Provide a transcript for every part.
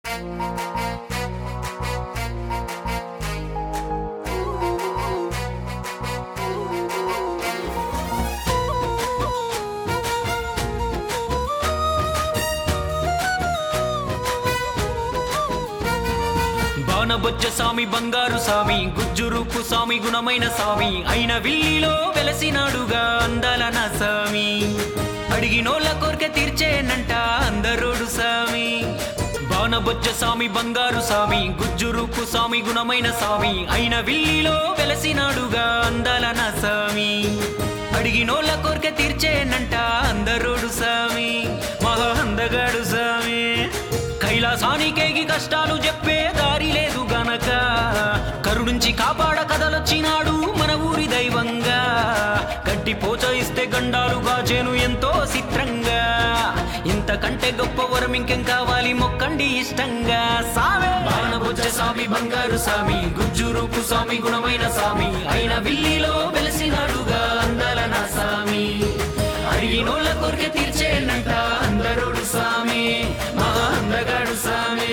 బాణబొజ్జ స్వామి బంగారు స్వామి గుజ్జురూపు స్వామి గుణమైన స్వామి అయిన విల్లిలో వెలసినాడుగా అందాల నా స్వామి అడిగినోళ్ళ కోరిక తీర్చేనంట అందరోడు స్వామి బాణబొజ్జ స్వామి బంగారు స్వామి గుజ్జురూపు స్వామి గుణమైన స్వామి అయిన విల్లిలో వెలసినాడుగా అందాల నా స్వామి అడిగినోళ్ళ కోరిక తీర్చేనంట అందరోడు స్వామి మహా అందగాడు స్వామి కైలాసానికేగి కష్టాలు చెప్పే దారి లేదు గనక కరుణించి కాపాడ కదలొచ్చినాడు మన ఊరి దైవంగా గడ్డి పోచ ఇస్తే గండాలు గాచేను ఎంతో చిత్రంగా ఇంతకంటే గొప్ప వరం ఇంకేం కావాలి మొక్కండి ఇష్టంగా సామే బాణబుజ్జ స్వామి బంగారు స్వామి గుజ్జు రూపు స్వామి గుణమైన స్వామి అయిన విల్లిలో వెలసినాడుగా అందాల నా స్వామి అడిగినోళ్ళ కోరిక తీర్చేనంట అందరుడు స్వామి మహా అందగాడు స్వామి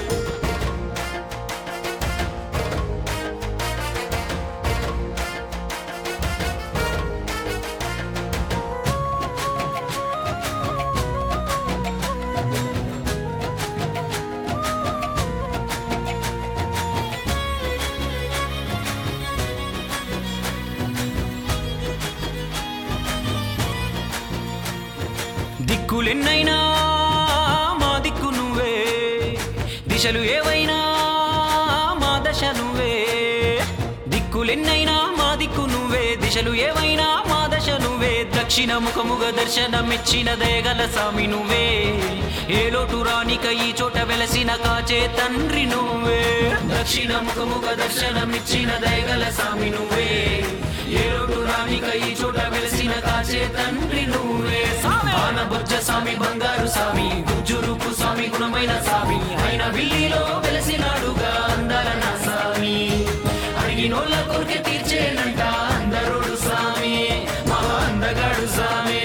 దిక్కులెన్నైనా మా దిక్కు నువ్వే దిశలు ఏవైనా మా దశ నువ్వే దిక్కులెన్నైనా మా దిక్కు నువ్వే దిశలు ఏవైనా మా దశ నువ్వే దక్షిణ ముఖముగ దర్శనమిచ్చిన దయగల స్వామి నువ్వే ఏ లోటు రానిక ఈ చోట వెలసిన కాచే తండ్రి నువ్వే దక్షిణ ముఖముగ దర్శనమిచ్చిన దయగల స్వామి నువ్వే ఏ లోటు రానిక ఈ చోట వెలసిన కాచే తండ్రి నువ్వే బొజ్జ స్వామి బంగారు స్వామి గుజ్జు రూపు స్వామి గుణమైన స్వామి ఆయన విల్లిలో వెలసినాడుగా అందాల నా స్వామి అడిగినోళ్ళ కోరిక తీర్చేనంట అందరుడు స్వామి మహా అందగాడు స్వామి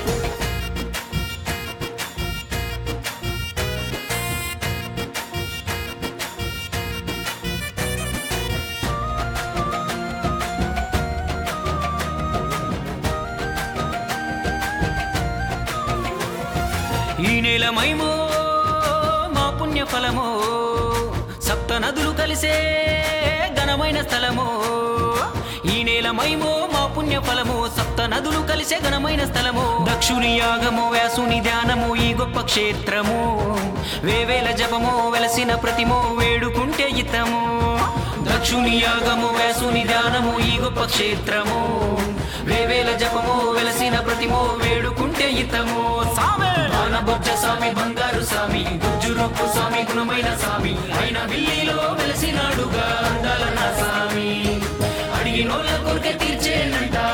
ఈ నేల మైమో మా పుణ్య ఫలమో సప్త నదులు కలిసే ఘనమైన స్థలమో ఈ నేల మైమో మా పుణ్య ఫలము సప్త నదులు కలిసే ఘనమైన స్థలము దక్షుని యాగము వ్యాసుని ధ్యానము ఈ గొప్ప క్షేత్రము వేవేల జపము వెలసిన ప్రతిమో వేడుకుంటే ఇతము దక్షుని యాగము వ్యాసుని ధ్యానము ఈ గొప్ప క్షేత్రము వేవేల జపము వెలసిన ప్రతిమో వేడుకుంటే ఇతము సామే బొజ్జ స్వామి బంగారు స్వామి గుజ్జు రూపు స్వామి గుణమైన స్వామి అయిన విల్లిలో వెలసినాడుగా అందాల నా స్వామి అడిగినోళ్ళ కోరిక తీర్చేనంట